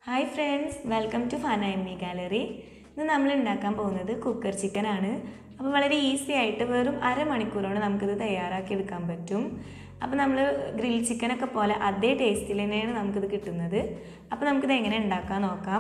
hi friends welcome to ഫന M E gallery ഇന്ന് നമ്മൾ ഉണ്ടാക്കാൻ പോകുന്നത് കുക്കർ ചിക്കൻ ആണ് അപ്പോൾ വളരെ ഈസി ആയിട്ട് വെറും അരമണിക്കൂറാണ് നമുക്കിത് തയ്യാറാക്കി എടുക്കാൻ പറ്റും അപ്പോൾ നമ്മൾ ഗ്രിൽ ചിക്കനൊക്കെ പോലെ അതേ ടേസ്റ്റിൽ തന്നെയാണ് നമുക്കിത് കിട്ടുന്നത് അപ്പോൾ നമുക്കിത് എങ്ങനെ ഉണ്ടാക്കാൻ നോക്കാം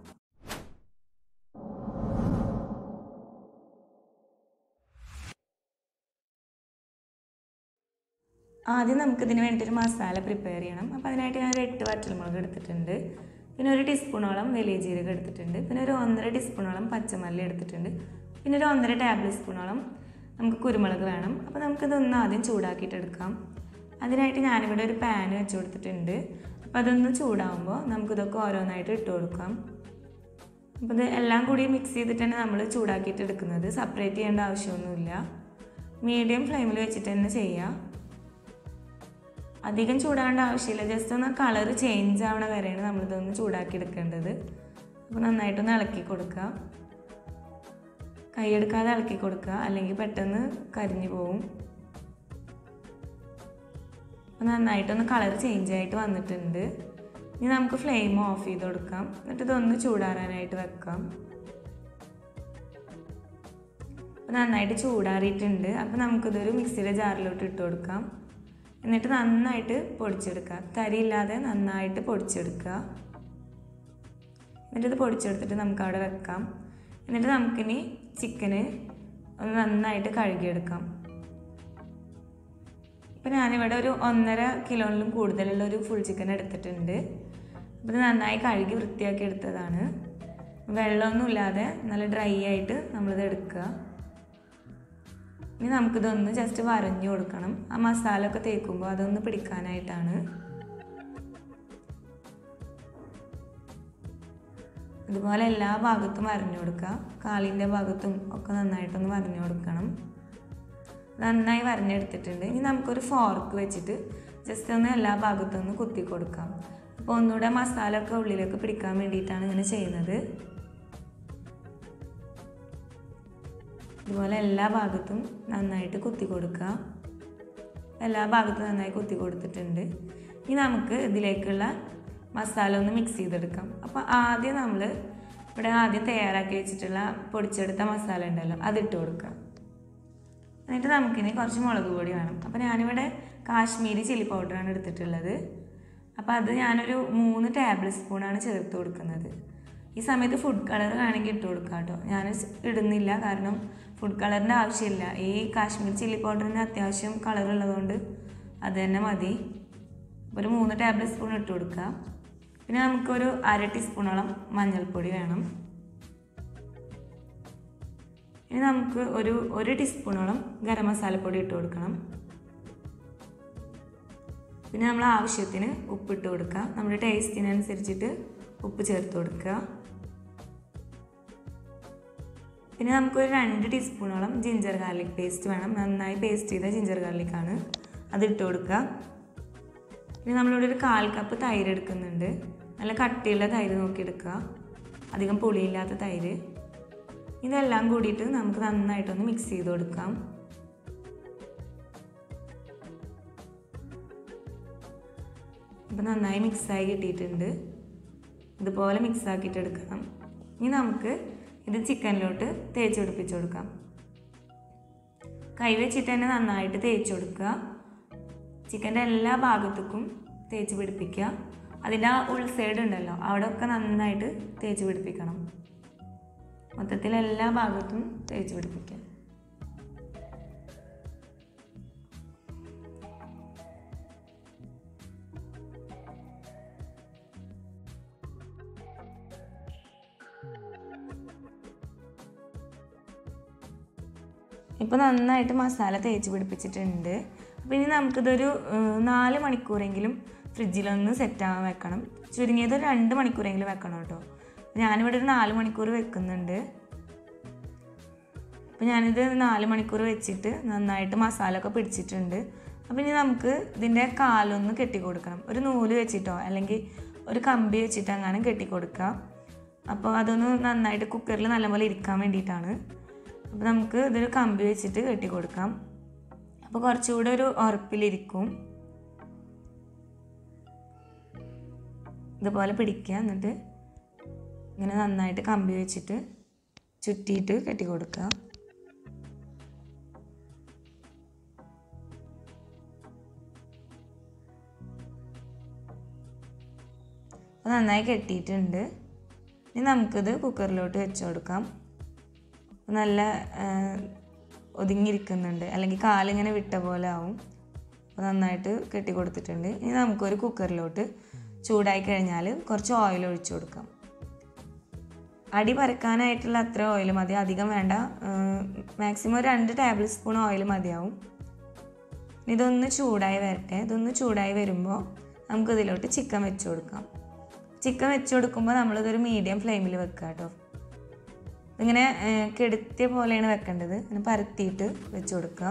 ആദ്യം നമുക്കിതിന് വേണ്ടിയിട്ടൊരു മസാല പ്രിപ്പയർ ചെയ്യണം അപ്പോൾ അതിനായിട്ട് ഞാൻ ഒരു എട്ട് വറ്റൽമുളക് എടുത്തിട്ടുണ്ട് പിന്നെ ഒരു ടീസ്പൂണോളം വലിയ ജീരകം എടുത്തിട്ടുണ്ട് പിന്നെ ഒരു ഒന്നര ടീസ്പൂണോളം പച്ചമല്ലി എടുത്തിട്ടുണ്ട് പിന്നെ ഒരു ഒന്നര ടേബിൾ സ്പൂണോളം നമുക്ക് കുരുമുളക് വേണം അപ്പോൾ നമുക്കിതൊന്ന് ആദ്യം ചൂടാക്കിയിട്ട് എടുക്കാം അതിനായിട്ട് ഞാനിവിടെ ഒരു പാൻ വെച്ച് കൊടുത്തിട്ടുണ്ട് അപ്പോൾ അതൊന്ന് ചൂടാകുമ്പോൾ നമുക്കിതൊക്കെ ഓരോന്നായിട്ട് ഇട്ട് കൊടുക്കാം അപ്പോൾ ഇത് എല്ലാം കൂടി മിക്സ് ചെയ്തിട്ട് തന്നെ നമ്മൾ ചൂടാക്കിയിട്ട് എടുക്കുന്നത് സെപ്പറേറ്റ് ചെയ്യേണ്ട ആവശ്യമൊന്നുമില്ല മീഡിയം ഫ്ലെയിമിൽ വെച്ചിട്ട് തന്നെ ചെയ്യാം അധികം ചൂടാകേണ്ട ആവശ്യമില്ല ജസ്റ്റ് ഒന്ന് കളർ ചേഞ്ച് ആവണ വരെയാണ് നമ്മളിതൊന്ന് ചൂടാക്കി എടുക്കേണ്ടത് അപ്പോൾ നന്നായിട്ടൊന്ന് ഇളക്കി കൊടുക്കുക കൈയെടുക്കാതെ ഇളക്കി കൊടുക്കുക അല്ലെങ്കിൽ പെട്ടെന്ന് കരിഞ്ഞു പോവും അപ്പോൾ നന്നായിട്ടൊന്ന് കളർ ചേഞ്ച് ആയിട്ട് വന്നിട്ടുണ്ട് ഇനി നമുക്ക് ഫ്ലെയിം ഓഫ് ചെയ്ത് കൊടുക്കാം എന്നിട്ട് ഇതൊന്ന് ചൂടാറാനായിട്ട് വെക്കാം അപ്പോൾ നന്നായിട്ട് ചൂടാറിയിട്ടുണ്ട് അപ്പോൾ നമുക്കിതൊരു മിക്സിയുടെ ജാറിലോട്ട് ഇട്ട് കൊടുക്കാം എന്നിട്ട് നന്നായിട്ട് പൊടിച്ചെടുക്കുക തരിയില്ലാതെ നന്നായിട്ട് പൊടിച്ചെടുക്കുക എന്നിട്ട് ഇത് പൊടിച്ചെടുത്തിട്ട് നമുക്ക് അവിടെ വെക്കാം എന്നിട്ട് നമുക്കിനി ചിക്കന് ഒന്ന് നന്നായിട്ട് കഴുകിയെടുക്കാം ഇപ്പം ഞാനിവിടെ ഒരു ഒന്നര കിലോയിലും കൂടുതലുള്ള ഒരു ഫുൾ ചിക്കൻ എടുത്തിട്ടുണ്ട് അപ്പോൾ ഇത് നന്നായി കഴുകി വൃത്തിയാക്കി എടുത്തതാണ് വെള്ളമൊന്നുമില്ലാതെ നല്ല ഡ്രൈ ആയിട്ട് നമ്മളിത് എടുക്കുക ഇനി നമുക്കിതൊന്ന് ജസ്റ്റ് വരഞ്ഞു കൊടുക്കണം ആ മസാല ഒക്കെ തേക്കുമ്പോൾ അതൊന്ന് പിടിക്കാനായിട്ടാണ് ഇതുപോലെ എല്ലാ ഭാഗത്തും വരഞ്ഞു കൊടുക്കുക കാലിൻ്റെ ഭാഗത്തും ഒക്കെ നന്നായിട്ടൊന്ന് വരഞ്ഞു കൊടുക്കണം നന്നായി വരഞ്ഞെടുത്തിട്ടുണ്ട് ഇനി നമുക്കൊരു ഫോർക്ക് വെച്ചിട്ട് ജസ്റ്റ് ഒന്ന് എല്ലാ ഭാഗത്തും ഒന്ന് കുത്തി കൊടുക്കാം അപ്പോൾ ഒന്നുകൂടെ മസാല ഒക്കെ ഉള്ളിലേക്ക് പിടിക്കാൻ വേണ്ടിയിട്ടാണ് ഇങ്ങനെ ചെയ്യുന്നത് ഇതുപോലെ എല്ലാ ഭാഗത്തും നന്നായിട്ട് കുത്തി കൊടുക്കുക എല്ലാ ഭാഗത്തും നന്നായി കുത്തി കൊടുത്തിട്ടുണ്ട് ഇനി നമുക്ക് ഇതിലേക്കുള്ള മസാല ഒന്ന് മിക്സ് ചെയ്തെടുക്കാം അപ്പോൾ ആദ്യം നമ്മൾ ഇവിടെ ആദ്യം തയ്യാറാക്കി വെച്ചിട്ടുള്ള പൊടിച്ചെടുത്ത മസാല ഉണ്ടല്ലോ അതിട്ട് കൊടുക്കുക എന്നിട്ട് നമുക്കിനി കുറച്ച് മുളക് പൊടി വേണം അപ്പോൾ ഞാനിവിടെ കാശ്മീരി ചില്ലി പൗഡറാണ് എടുത്തിട്ടുള്ളത് അപ്പോൾ അത് ഞാനൊരു മൂന്ന് ടേബിൾ സ്പൂണാണ് ചേർത്ത് കൊടുക്കുന്നത് ഈ സമയത്ത് ഫുഡ് കളർ വേണമെങ്കിൽ ഇട്ട് കൊടുക്കാം കേട്ടോ ഞാൻ ഇടുന്നില്ല കാരണം ഫുഡ് കളറിൻ്റെ ആവശ്യമില്ല ഈ കാശ്മീർ ചില്ലി പൗഡറിന് അത്യാവശ്യം കളർ ഉള്ളതുകൊണ്ട് അത് തന്നെ മതി ഒരു മൂന്ന് ടേബിൾ സ്പൂൺ ഇട്ട് കൊടുക്കുക പിന്നെ നമുക്കൊരു അര ടീസ്പൂണോളം മഞ്ഞൾപ്പൊടി വേണം ഇനി നമുക്ക് ഒരു ഒരു ടീസ്പൂണോളം ഗരം മസാലപ്പൊടി ഇട്ട് കൊടുക്കണം പിന്നെ നമ്മൾ ആവശ്യത്തിന് ഉപ്പിട്ട് കൊടുക്കുക നമ്മുടെ ടേസ്റ്റിനനുസരിച്ചിട്ട് ഉപ്പ് ചേർത്ത് കൊടുക്കുക പിന്നെ നമുക്കൊരു രണ്ട് ടീസ്പൂണോളം ജിഞ്ചർ ഗാർലിക് പേസ്റ്റ് വേണം നന്നായി പേസ്റ്റ് ചെയ്ത ജിഞ്ചർ ഗാർലിക്കാണ് അത് ഇട്ട് കൊടുക്കുക പിന്നെ നമ്മളിവിടെ ഒരു കാൽ കപ്പ് തൈര് എടുക്കുന്നുണ്ട് നല്ല കട്ടിയുള്ള തൈര് നോക്കി എടുക്കുക അധികം പുളിയില്ലാത്ത തൈര് ഇതെല്ലാം കൂടിയിട്ട് നമുക്ക് നന്നായിട്ടൊന്ന് മിക്സ് ചെയ്ത് കൊടുക്കാം അപ്പോൾ നന്നായി മിക്സായി കിട്ടിയിട്ടുണ്ട് ഇതുപോലെ മിക്സ് ആക്കിയിട്ട് എടുക്കണം ഇനി നമുക്ക് ഇത് ചിക്കനിലോട്ട് തേച്ച് പിടിപ്പിച്ച് കൊടുക്കാം കൈ വെച്ചിട്ട് തന്നെ നന്നായിട്ട് തേച്ച് കൊടുക്കുക ചിക്കൻ്റെ എല്ലാ ഭാഗത്തേക്കും തേച്ച് പിടിപ്പിക്കുക അതിൻ്റെ ആ ഉൾ സൈഡ് ഉണ്ടല്ലോ അവിടെ ഒക്കെ നന്നായിട്ട് തേച്ച് പിടിപ്പിക്കണം മൊത്തത്തിൽ എല്ലാ ഭാഗത്തും തേച്ച് പിടിപ്പിക്കുക ഇപ്പോൾ നന്നായിട്ട് മസാല തേച്ച് പിടിപ്പിച്ചിട്ടുണ്ട് അപ്പോൾ ഇനി നമുക്കിതൊരു നാല് മണിക്കൂറെങ്കിലും ഫ്രിഡ്ജിലൊന്ന് സെറ്റാകാൻ വെക്കണം ചുരുങ്ങിയത് ഒരു രണ്ട് മണിക്കൂറെങ്കിലും വെക്കണം കേട്ടോ ഞാനിവിടെ ഒരു നാല് മണിക്കൂർ വെക്കുന്നുണ്ട് അപ്പോൾ ഞാനിത് നാല് മണിക്കൂർ വെച്ചിട്ട് നന്നായിട്ട് മസാല ഒക്കെ പിടിച്ചിട്ടുണ്ട് അപ്പോൾ ഇനി നമുക്ക് ഇതിൻ്റെ കാലൊന്ന് കെട്ടിക്കൊടുക്കണം ഒരു നൂല് വെച്ചിട്ടോ അല്ലെങ്കിൽ ഒരു കമ്പി വെച്ചിട്ട് അങ്ങനെ കെട്ടിക്കൊടുക്കുക അപ്പോൾ അതൊന്ന് നന്നായിട്ട് കുക്കറിൽ നല്ലപോലെ ഇരിക്കാൻ വേണ്ടിയിട്ടാണ് അപ്പോൾ നമുക്ക് ഇതൊരു കമ്പി വെച്ചിട്ട് കെട്ടി കൊടുക്കാം അപ്പോൾ കുറച്ചുകൂടെ ഒരു ഉറപ്പിലിരിക്കും ഇതുപോലെ പിടിക്കുക എന്നിട്ട് ഇങ്ങനെ നന്നായിട്ട് കമ്പി വെച്ചിട്ട് ചുറ്റിയിട്ട് കെട്ടി കൊടുക്കുക അപ്പോൾ നന്നായി കെട്ടിയിട്ടുണ്ട് ഇനി നമുക്കിത് കുക്കറിലോട്ട് വെച്ച് കൊടുക്കാം നല്ല ആ, ഒതുങ്ങിയിരിക്കുന്നുണ്ട് അല്ലെങ്കിൽ കാലിങ്ങനെ വിട്ട പോലെ ആവും അപ്പോൾ നന്നായിട്ട് കെട്ടി കൊടുത്തിട്ടുണ്ട് ഇനി നമുക്കൊരു കുക്കറിലോട്ട് ചൂടായി കഴിഞ്ഞാൽ കുറച്ച് ഓയിൽ ഒഴിച്ചു കൊടുക്കാം അടി പരക്കാനായിട്ടുള്ള അത്ര ഓയിൽ മതി അധികം വേണ്ട മാക്സിമം രണ്ട് ടേബിൾ സ്പൂൺ ഓയിൽ മതിയാവും ഇനി ഇതൊന്ന് ചൂടായി വരട്ടെ ഇതൊന്ന് ചൂടായി വരുമ്പോൾ നമുക്കിതിലോട്ട് ചിക്കൻ വെച്ച് കൊടുക്കാം ചിക്കൻ വെച്ച് കൊടുക്കുമ്പോൾ നമ്മളിതൊരു മീഡിയം ഫ്ലെയിമിൽ വെക്കുക കേട്ടോ ഇങ്ങനെ ഏഹ്, കെടുത്തിയ പോലെയാണ് വെക്കേണ്ടത് ഇങ്ങനെ പരത്തിയിട്ട് വെച്ച് കൊടുക്കുക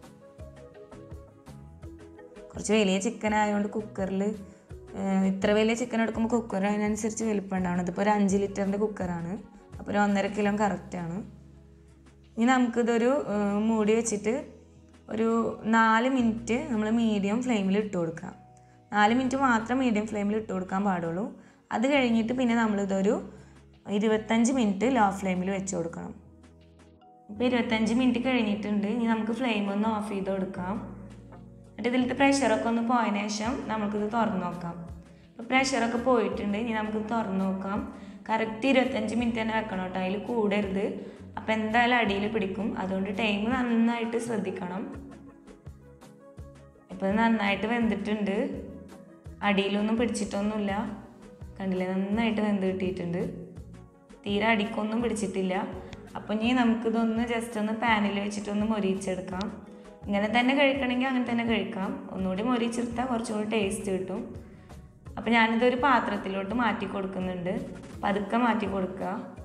കുറച്ച് വലിയ ചിക്കൻ ആയതുകൊണ്ട് കുക്കറിൽ ഇത്ര വലിയ ചിക്കൻ എടുക്കുമ്പോൾ കുക്കർ അതിനനുസരിച്ച് വലിപ്പം ഉണ്ടാവണം ഇതിപ്പോൾ ഒരു അഞ്ച് ലിറ്ററിൻ്റെ കുക്കറാണ് അപ്പോൾ ഒരു ഒന്നര കിലോ കറക്റ്റാണ് ഇനി നമുക്കിതൊരു ഏഹ്, മൂടി വെച്ചിട്ട് ഒരു നാല് മിനിറ്റ് നമ്മൾ മീഡിയം ഫ്ലെയിമിൽ ഇട്ട് കൊടുക്കാം നാല് മിനിറ്റ് മാത്രം മീഡിയം ഫ്ലെയിമിൽ ഇട്ട് കൊടുക്കാൻ പാടുള്ളൂ അത് കഴിഞ്ഞിട്ട് പിന്നെ നമ്മളിതൊരു ഇരുപത്തഞ്ച് മിനിറ്റ് ലോ ഫ്ലെയിമിൽ വെച്ച് കൊടുക്കണം ഇപ്പോൾ ഇരുപത്തഞ്ച് മിനിറ്റ് കഴിഞ്ഞിട്ടുണ്ട് ഇനി നമുക്ക് ഫ്ലെയിം ഒന്ന് ഓഫ് ചെയ്ത് കൊടുക്കാം എന്നിട്ട് ഇതിലത്തെ പ്രഷറൊക്കെ ഒന്ന് പോയതിന് ശേഷം നമുക്കിത് തുറന്ന് നോക്കാം ഇപ്പോൾ പ്രഷറൊക്കെ പോയിട്ടുണ്ട് ഇനി നമുക്കിത് തുറന്ന് നോക്കാം കറക്റ്റ് ഇരുപത്തഞ്ച് മിനിറ്റ് തന്നെ വെക്കണം കേട്ടോ അതിൽ കൂടരുത് അപ്പോൾ എന്തായാലും അടിയിൽ പിടിക്കും അതുകൊണ്ട് ടൈം നന്നായിട്ട് ശ്രദ്ധിക്കണം ഇപ്പോൾ ഇത് നന്നായിട്ട് വെന്തിട്ടുണ്ട് അടിയിലൊന്നും പിടിച്ചിട്ടൊന്നുമില്ല കണ്ടില്ലേ നന്നായിട്ട് വെന്ത് കിട്ടിയിട്ടുണ്ട് തീരെ അടിക്കൊന്നും പിടിച്ചിട്ടില്ല അപ്പോൾ ഇനി നമുക്കിതൊന്ന് ജസ്റ്റ് ഒന്ന് പാനിൽ വെച്ചിട്ടൊന്ന് മൊരിച്ചെടുക്കാം ഇങ്ങനെ തന്നെ കഴിക്കണമെങ്കിൽ അങ്ങനെ തന്നെ കഴിക്കാം ഒന്നുകൂടി മൊരിച്ചെടുത്താൽ കുറച്ചും കൂടി ടേസ്റ്റ് കിട്ടും അപ്പോൾ ഞാനിതൊരു പാത്രത്തിലോട്ട് മാറ്റി കൊടുക്കുന്നുണ്ട് പതുക്കെ മാറ്റി കൊടുക്കുക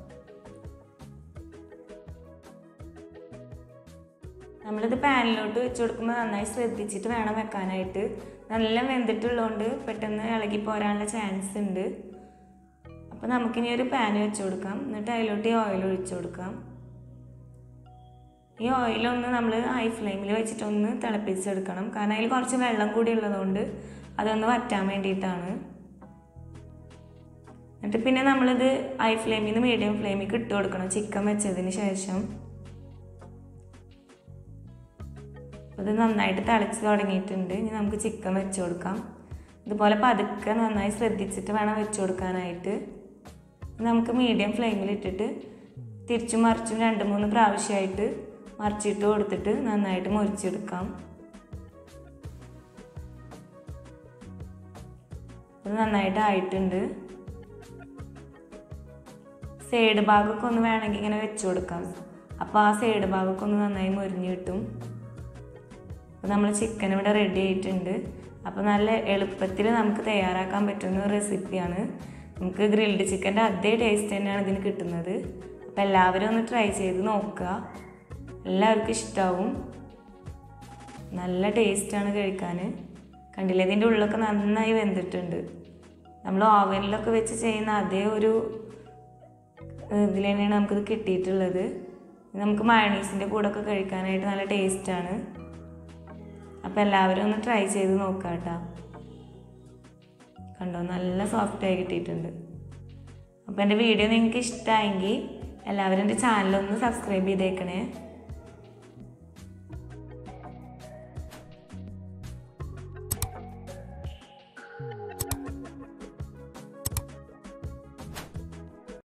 നമ്മളിത് പാനിലോട്ട് വെച്ച് കൊടുക്കുമ്പോൾ നന്നായി ശ്രദ്ധിച്ചിട്ട് വേണം വെക്കാനായിട്ട് നല്ല വെന്തിട്ടുള്ളതുകൊണ്ട് പെട്ടെന്ന് ഇളകി പോരാനുള്ള ചാൻസ് ഉണ്ട് അപ്പോൾ നമുക്കിനി ഒരു പാൻ വെച്ച് കൊടുക്കാം എന്നിട്ട് അതിലോട്ട് ഈ ഓയിൽ ഒഴിച്ചു കൊടുക്കാം ഈ ഓയിലൊന്ന് നമ്മൾ ഹൈ ഫ്ലെയിമിൽ വെച്ചിട്ടൊന്ന് തിളപ്പിച്ചെടുക്കണം കാരണം അതിൽ കുറച്ച് വെള്ളം കൂടി ഉള്ളതുകൊണ്ട് അതൊന്ന് വറ്റാൻ വേണ്ടിയിട്ടാണ് എന്നിട്ട് പിന്നെ നമ്മളിത് ഹൈ ഫ്ലെയിമിൽ നിന്ന് മീഡിയം ഫ്ലെയിമിൽ ഇട്ട് കൊടുക്കണം ചിക്കൻ വെച്ചതിന് ശേഷം ഇത് നന്നായിട്ട് തിളച്ച് തുടങ്ങിയിട്ടുണ്ട് ഇനി നമുക്ക് ചിക്കൻ വെച്ച് കൊടുക്കാം ഇതുപോലെ പതുക്കെ നന്നായി ശ്രദ്ധിച്ചിട്ട് വേണം വെച്ച് കൊടുക്കാനായിട്ട് നമുക്ക് മീഡിയം ഫ്ലെയിമിൽ ഇട്ടിട്ട് തിരിച്ചും മറിച്ചും രണ്ട് മൂന്ന് പ്രാവശ്യമായിട്ട് മറിച്ചിട്ട് കൊടുത്തിട്ട് നന്നായിട്ട് മുറിച്ചെടുക്കാം ഇത് നന്നായിട്ട് ആയിട്ടുണ്ട് സൈഡ് ഭാഗമൊക്കെ ഒന്ന് വേണമെങ്കിൽ ഇങ്ങനെ വെച്ച് കൊടുക്കാം അപ്പോൾ ആ സൈഡ് ഭാഗമൊക്കെ ഒന്ന് നന്നായി മുരിഞ്ഞ് കിട്ടും അപ്പോൾ നമ്മൾ ചിക്കൻ ഇവിടെ റെഡി ആയിട്ടുണ്ട് അപ്പോൾ നല്ല എളുപ്പത്തിൽ നമുക്ക് തയ്യാറാക്കാൻ പറ്റുന്ന ഒരു റെസിപ്പിയാണ് നമുക്ക് ഗ്രിൽഡ് ചിക്കൻ്റെ അതേ ടേസ്റ്റ് തന്നെയാണ് ഇതിന് കിട്ടുന്നത് അപ്പോൾ എല്ലാവരും ഒന്ന് ട്രൈ ചെയ്ത് നോക്കുക എല്ലാവർക്കും ഇഷ്ടമാവും നല്ല ടേസ്റ്റാണ് കഴിക്കാൻ കണ്ടില്ലേ ഇതിൻ്റെ ഉള്ളൊക്കെ നന്നായി വെന്തിട്ടുണ്ട് നമ്മൾ ഓവനിലൊക്കെ വെച്ച് ചെയ്യുന്ന അതേ ഒരു ഇതിൽ തന്നെയാണ് നമുക്കിത് കിട്ടിയിട്ടുള്ളത് നമുക്ക് മയണീസിൻ്റെ കൂടെ ഒക്കെ കഴിക്കാനായിട്ട് നല്ല ടേസ്റ്റാണ് അപ്പോൾ എല്ലാവരും ഒന്ന് ട്രൈ ചെയ്ത് നോക്കാം കേട്ടോ കണ്ടോ നല്ല സോഫ്റ്റായി കിട്ടിയിട്ടുണ്ട് അപ്പോൾ എൻ്റെ വീഡിയോ നിങ്ങൾക്ക് ഇഷ്ടമായെങ്കിൽ എല്ലാവരും എൻ്റെ ചാനലൊന്ന് സബ്സ്ക്രൈബ് ചെയ്തേക്കണേ